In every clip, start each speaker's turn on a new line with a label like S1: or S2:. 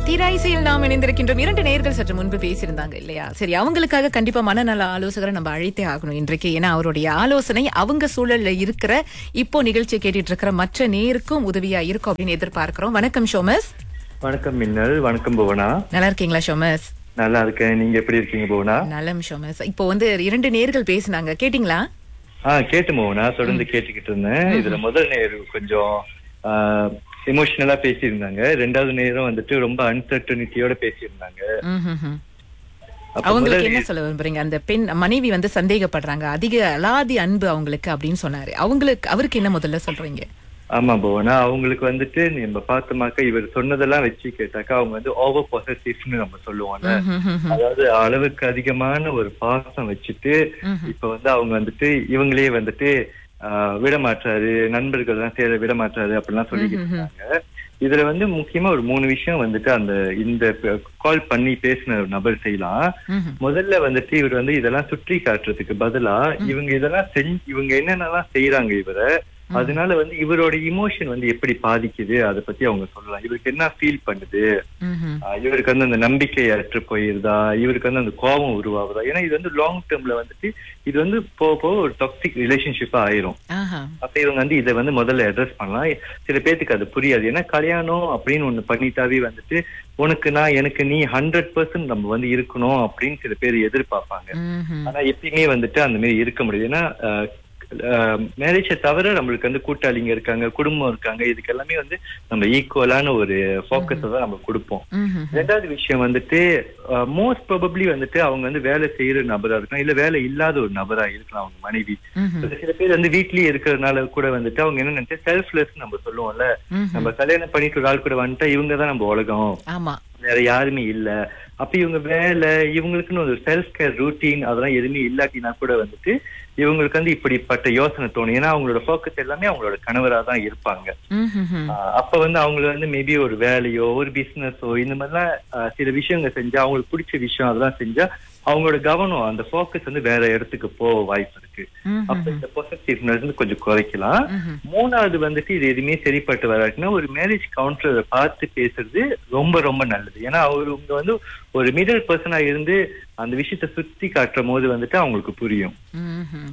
S1: தீராயிசையில் நாம் இணைந்திருக்கின்றோம் இரண்டு நேர்கள் சற்று முன்பு பேசியிருந்தாங்க இல்லையா சரி அவங்களுக்காக கண்டிப்பா மனநல ஆலோசகரை நம்ம அழைத்தே ஆகணும் இன்றைக்கு ஏன்னா அவருடைய ஆலோசனை அவங்க சூழல்ல இருக்கிற இப்போ நிகழ்ச்சியை கேட்டுட்டு இருக்கிற மற்ற நேருக்கும் உதவியா இருக்கும் அப்படின்னு எதிர்பார்க்கிறோம் வணக்கம் ஷோமஸ்
S2: வணக்கம் மின்னல் வணக்கம் புவனா
S1: நல்லா இருக்கீங்களா ஷோமஸ்
S2: நல்லா இருக்கேன் நீங்க எப்படி இருக்கீங்க புவனா
S1: நலம் ஷோமஸ் இப்போ வந்து இரண்டு நேர்கள் பேசினாங்க கேட்டிங்களா
S2: ஆ கேட்டு புவனா தொடர்ந்து கேட்டுக்கிட்டு இருந்தேன் இதுல முதல் நேரு கொஞ்சம் எமோஷனலா பேசியிருந்தாங்க ரெண்டாவது நேரம் வந்துட்டு ரொம்ப அன்சர்டனிட்டியோட பேசியிருந்தாங்க
S1: ம்ஹும்ஹும்.
S2: அப்ப
S1: அவங்களுக்கு
S2: முதல்
S1: என்ன சொல்ல விரும்புறீங்க அந்த பெண் மனைவி வந்து சந்தேகப்படுறாங்க அதிக அலாதி அன்பு அவங்களுக்கு அப்படின்னு சொன்னாரு அவங்களுக்கு அவருக்கு என்ன முதல்ல சொல்றீங்க
S2: ஆமா புவனா அவங்களுக்கு வந்துட்டு நம்ம பார்த்தோமாக்கா இவர் சொன்னதெல்லாம் வச்சு கேட்டாக்கா அவங்க வந்து ஓவர் பொசசிவ்னு நம்ம சொல்லுவோம்ல
S1: ம்ஹும்ஹும்.
S2: அதாவது அளவுக்கு அதிகமான ஒரு பாசம் வச்சுட்டு இப்ப வந்து அவங்க வந்துட்டு இவங்களே வந்துட்டு ஆஹ், விட மாட்டாரு நண்பர்கள் எல்லாம் சேர விட மாட்டாரு அப்படிலாம் சொல்லிக்கிட்டு இருந்தாங்க இதுல வந்து முக்கியமா ஒரு மூணு விஷயம் வந்துட்டு அந்த இந்த கால் பண்ணி பேசின ஒரு நபர் செய்யலாம்
S1: ம்ஹும்.
S2: முதல்ல வந்துட்டு இவர் வந்து இதெல்லாம் சுற்றி காட்டுறதுக்கு பதிலா இவங்க இதெல்லாம் செஞ்சு இவங்க என்னென்னலாம் செய்யறாங்க இவரை அதனால வந்து இவரோட இமோஷன் வந்து எப்படி பாதிக்குது அதை பத்தி அவங்க சொல்லலாம் இவருக்கு என்ன ஃபீல் பண்ணுது
S1: ம்ஹும்.
S2: ஆஹ் இவருக்கு வந்து அந்த நம்பிக்கை அற்று போயிருதா இவருக்கு வந்து அந்த கோபம் உருவாகுதா ஏன்னா இது வந்து லாங் டேர்ம்ல வந்துட்டு இது வந்து போக போக ஒரு டாக்ஸிக் ரிலேஷன்ஷிப்பா ஆயிரும்
S1: ஆஹா.
S2: அப்ப இவங்க வந்து இதை வந்து முதல்ல அட்ரஸ் பண்ணலாம் சில பேத்துக்கு அது புரியாது ஏன்னா கல்யாணம் அப்படின்னு ஒண்ணு பண்ணிட்டாவே வந்துட்டு உனக்கு நான் எனக்கு நீ ஹண்ட்ரட் பர்சன்ட் நம்ம வந்து இருக்கணும் அப்படின்னு சில பேர் எதிர்பார்ப்பாங்க
S1: ம்ஹும்.
S2: ஆனா எப்பயுமே வந்துட்டு அந்த மாதிரி இருக்க முடியாது ஏன்னா மேரேஜை தவிர நம்மளுக்கு வந்து கூட்டாளிங்க இருக்காங்க குடும்பம் இருக்காங்க இதுக்கு எல்லாமே வந்து நம்ம ஈக்குவலான ஒரு ஃபோக்கஸை தான் நம்ம கொடுப்போம்
S1: ம்ஹும்.
S2: ரெண்டாவது விஷயம் வந்துட்டு மோஸ்ட் ப்ராபப்ளி வந்துட்டு அவங்க வந்து வேலை செய்யற நபரா இருக்கலாம் இல்ல வேலை இல்லாத ஒரு நபரா இருக்கலாம் அவங்க மனைவி
S1: ம்ஹும்.
S2: சில பேர் வந்து வீட்லயே இருக்கிறதுனால கூட வந்துட்டு அவங்க என்ன நினைச்சு செல்ஃப்லெஸ் நம்ம சொல்லுவோம்ல
S1: ம்ஹும்.
S2: நம்ம கல்யாணம் பண்ணிட்டு ஒரு ஆள் கூட வந்துட்டா இவங்க தான் நம்ம உலகம்
S1: ஆமா
S2: வேற யாருமே இல்ல அப்ப இவங்க வேலை இவங்களுக்குன்னு ஒரு செல்ஃப் கேர் ரூட்டீன் அதெல்லாம் எதுவுமே இல்லாட்டினா கூட வந்துட்டு இவங்களுக்கு வந்து இப்படிப்பட்ட யோசனை தோணும் ஏன்னா அவங்களோட ஃபோக்கஸ் எல்லாமே அவங்களோட கணவரா தான் இருப்பாங்க
S1: ம்ஹும்ஹும்.
S2: ஆஹ் அப்ப வந்து அவங்கள வந்து மேபி ஒரு வேலையோ ஒரு பிசினஸோ இந்த மாதிரிலாம் ஆஹ் சில விஷயங்கள் செஞ்சா அவங்களுக்கு பிடிச்ச விஷயம் அதெல்லாம் செஞ்சா அவங்களோட கவனம் அந்த ஃபோக்கஸ் வந்து வேற இடத்துக்கு போக வாய்ப்பு இருக்கு அப்ப
S1: ம்ஹும்.
S2: இந்த பொசசிவ்னஸ் வந்து கொஞ்சம் குறைக்கலாம்
S1: ம்ஹும்.
S2: மூணாவது வந்துட்டு இது எதுவுமே சரிப்பட்டு வராட்டினா ஒரு மேரேஜ் கவுன்சிலரை பார்த்து பேசுறது ரொம்ப ரொம்ப நல்லது ஏன்னா அவர் உங்க வந்து ஒரு மிடில் பர்சனா இருந்து அந்த விஷயத்த சுத்தி காட்டும் போது வந்துட்டு அவங்களுக்கு புரியும்
S1: ம்ஹும்.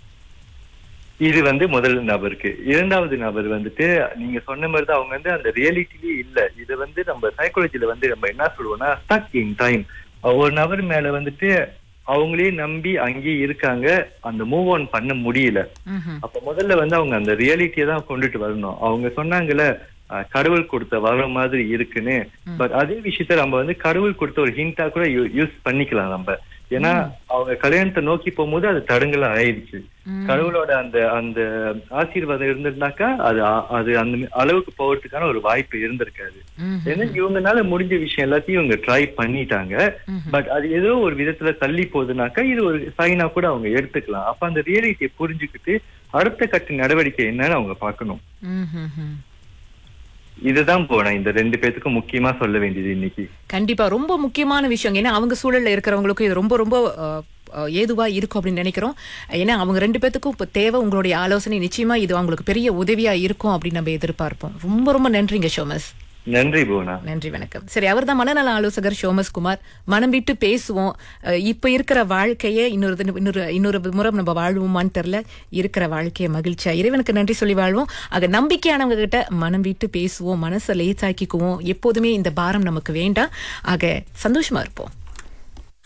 S2: இது வந்து முதல் நபருக்கு இரண்டாவது நபர் வந்துட்டு நீங்க சொன்ன மாதிரி தான் அவங்க வந்து அந்த ரியாலிட்டிலே இல்ல இது வந்து நம்ம சைக்காலஜில வந்து நம்ம என்ன சொல்லுவோம்னா ஸ்டக் இன் டைம் ஒரு நபர் மேல வந்துட்டு அவங்களே நம்பி அங்கேயே இருக்காங்க அந்த மூவ் ஆன் பண்ண முடியல
S1: ம்ஹும்.
S2: அப்ப முதல்ல வந்து அவங்க அந்த ரியாலிட்டியை தான் கொண்டுட்டு வரணும் அவங்க சொன்னாங்கல்ல அஹ், கடவுள் கொடுத்த வர மாதிரி இருக்குன்னு பட் அதே விஷயத்த நம்ம வந்து கடவுள் கொடுத்த ஒரு ஹிண்டா கூட யூஸ் பண்ணிக்கலாம் நம்ம ஏன்னா அவங்க கல்யாணத்தை நோக்கி போகும்போது அது தடங்கலா ஆயிடுச்சு கடவுளோட அந்த அந்த ஆசீர்வாதம் இருந்திருந்தாக்கா அது அ- அது அந்த அளவுக்கு போறதுக்கான ஒரு வாய்ப்பு இருந்திருக்காது
S1: ம்ஹும்.
S2: ஏன்னா இவங்கனால முடிஞ்ச விஷயம் எல்லாத்தையும் இவங்க ட்ரை பண்ணிட்டாங்க பட் அது ஏதோ ஒரு விதத்துல தள்ளி போகுதுனாக்கா இது ஒரு சைனா கூட அவங்க எடுத்துக்கலாம் அப்ப அந்த ரியாலிட்டியை புரிஞ்சுக்கிட்டு அடுத்த கட்ட நடவடிக்கை என்னன்னு அவங்க பார்க்கணும்
S1: ம்ஹும்ஹும்.
S2: இதுதான் போனேன் இந்த ரெண்டு பேத்துக்கும் முக்கியமா சொல்ல வேண்டியது இன்னைக்கு
S1: கண்டிப்பா ரொம்ப முக்கியமான விஷயம் ஏன்னா அவங்க சூழல்ல இருக்கிறவங்களுக்கும் இது ரொம்ப ரொம்ப அஹ், அஹ், ஏதுவா இருக்கும் அப்படின்னு நினைக்கிறோம் ஏன்னா அவங்க ரெண்டு பேத்துக்கும் இப்ப தேவை உங்களுடைய ஆலோசனை நிச்சயமா இது அவங்களுக்கு பெரிய உதவியா இருக்கும் அப்படின்னு நம்ம எதிர்பார்ப்போம் ரொம்ப ரொம்ப நன்றிங்க ஷோமஸ்
S2: நன்றி புவனா
S1: நன்றி வணக்கம் சரி அவர்தான் மனநல ஆலோசகர் ஷோமஸ் குமார் மனம் விட்டு பேசுவோம் அஹ், இப்ப இருக்கிற வாழ்க்கைய இன்னொரு தினம் இன்னொரு இன்னொரு முறை நம்ம வாழ்வோமான்னு தெரியல இருக்கிற வாழ்க்கைய மகிழ்ச்சியா இறைவனுக்கு நன்றி சொல்லி வாழ்வோம் ஆக நம்பிக்கையானவங்க கிட்ட மனம் விட்டு பேசுவோம் மனசை லேசாக்கிக்குவோம் எப்போதுமே இந்த பாரம் நமக்கு வேண்டாம் ஆக சந்தோஷமா இருப்போம்